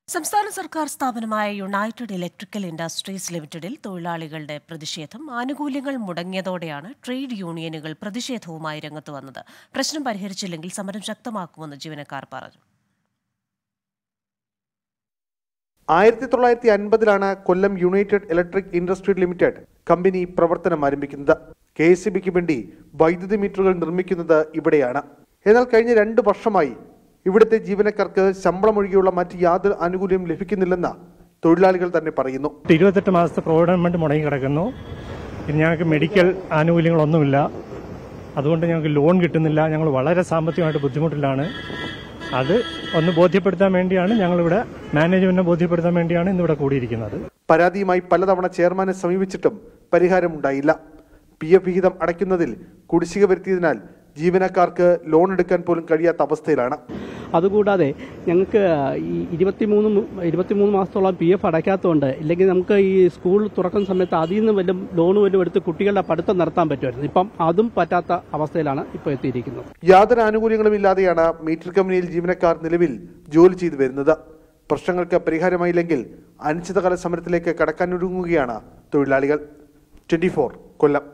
സംസ്ഥാന സർക്കാർ സ്ഥാപനമായ യുണൈറ്റഡ് ഇലക്ട്രിക്കൽ ഇൻഡസ്ട്രീസ് ലിമിറ്റഡിൽ തൊഴിലാളികളുടെ പ്രതിഷേധം ആനുകൂല്യങ്ങൾ മുടങ്ങിയതോടെയാണ് ട്രേഡ് യൂണിയനുകൾ പ്രതിഷേധവുമായി രംഗത്ത് വന്നത് പ്രശ്നം പരിഹരിച്ചില്ലെങ്കിൽ സമരം ശക്തമാക്കുമെന്ന് ജീവനക്കാർ പറഞ്ഞു ആയിരത്തി തൊള്ളായിരത്തി അൻപതിലാണ് Kollam united electric industry limited company പ്രവർത്തനം ആരംഭിക്കുന്നത് കെ എസ് ബിക്ക് വേണ്ടി വൈദ്യുതി മീറ്ററുകൾ നിർമ്മിക്കുന്നത് ഇവിടെയാണ് എന്നാൽ കഴിഞ്ഞ രണ്ട് വർഷമായി ഇവിടുത്തെ ജീവനക്കാർക്ക് ശമ്പളം ഒഴികെയുള്ള മറ്റ് യാതൊരു ആനുകൂല്യം ലഭിക്കുന്നില്ലെന്ന് തൊഴിലാളികൾ തന്നെ പറയുന്നു ഇരുപത്തെട്ട് മാസത്തെ പ്രൊവിഡന്റ് മുടങ്ങി കിടക്കുന്നു പിന്നെ ഞങ്ങൾക്ക് മെഡിക്കൽ ആനുകൂല്യങ്ങളൊന്നുമില്ല അതുകൊണ്ട് ഞങ്ങൾക്ക് ലോൺ കിട്ടുന്നില്ല ഞങ്ങൾ വളരെ സാമ്പത്തികമായിട്ട് ബുദ്ധിമുട്ടിലാണ് അത് ഒന്ന് ബോധ്യപ്പെടുത്താൻ വേണ്ടിയാണ് ഞങ്ങളിവിടെ മാനേജ്മെന്റിനെ ബോധ്യപ്പെടുത്താൻ വേണ്ടിയാണ് ഇന്നിവിടെ കൂടിയിരിക്കുന്നത് പരാതിയുമായി പലതവണ ചെയർമാനെ സമീപിച്ചിട്ടും പരിഹാരമുണ്ടായില്ല പി എഫ് വിഹിതം അടയ്ക്കുന്നതിൽ കുടിശ്ശിക വരുത്തിയതിനാൽ ജീവനക്കാർക്ക് ലോൺ എടുക്കാൻ പോലും കഴിയാത്ത അവസ്ഥയിലാണ് അതുകൂടാതെ ഞങ്ങൾക്ക് ഈ ഇരുപത്തിമൂന്ന് മു- ഇരുപത്തിമൂന്ന് മാസത്തോളം പി എഫ് അടയ്ക്കാത്തതുകൊണ്ട് ഇല്ലെങ്കിൽ നമുക്ക് ഈ സ്കൂൾ തുറക്കുന്ന സമയത്ത് അതിൽ നിന്ന് വല്ലതും ലോൺ വല്ലതും എടുത്ത് കുട്ടികളുടെ പഠിത്തം നടത്താൻ പറ്റുമായിരുന്നു ഇപ്പം അതും പറ്റാത്ത അവസ്ഥയിലാണ് ഇപ്പോൾ എത്തിയിരിക്കുന്നത് യാതൊരു ആനുകൂല്യങ്ങളും ഇല്ലാതെയാണ് മീറ്റർ കമ്പനിയിൽ ജീവനക്കാർ നിലവിൽ ജോലി ചെയ്തു വരുന്നത് പ്രശ്നങ്ങൾക്ക് പരിഹാരമായില്ലെങ്കിൽ അനിശ്ചിതകാല സമരത്തിലേക്ക് കടക്കാനൊരുങ്ങുകയാണ് തൊഴിലാളികൾ ട്വന്റി കൊല്ലം